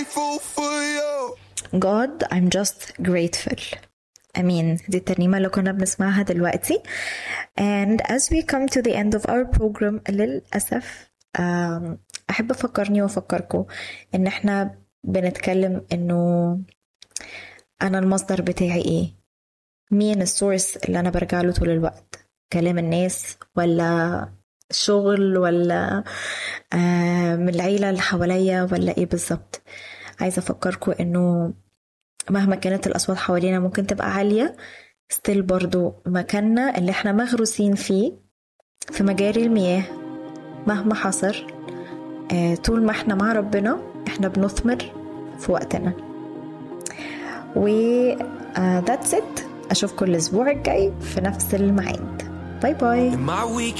grateful for you. God I'm just grateful أمين دي الترنيمة اللي كنا بنسمعها دلوقتي and as we come to the end of our program للأسف um, أحب أفكرني وأفكركم إن إحنا بنتكلم إنه أنا المصدر بتاعي إيه مين السورس اللي أنا برجع له طول الوقت كلام الناس ولا شغل ولا آه من العيلة اللي حواليا ولا إيه بالظبط عايزة أفكركم إنه مهما كانت الأصوات حوالينا ممكن تبقى عالية ستيل برضو مكاننا اللي احنا مغروسين فيه في مجاري المياه مهما حصل آه طول ما احنا مع ربنا احنا بنثمر في وقتنا و ذاتس ات اشوفكم الاسبوع الجاي في نفس الميعاد باي باي In my week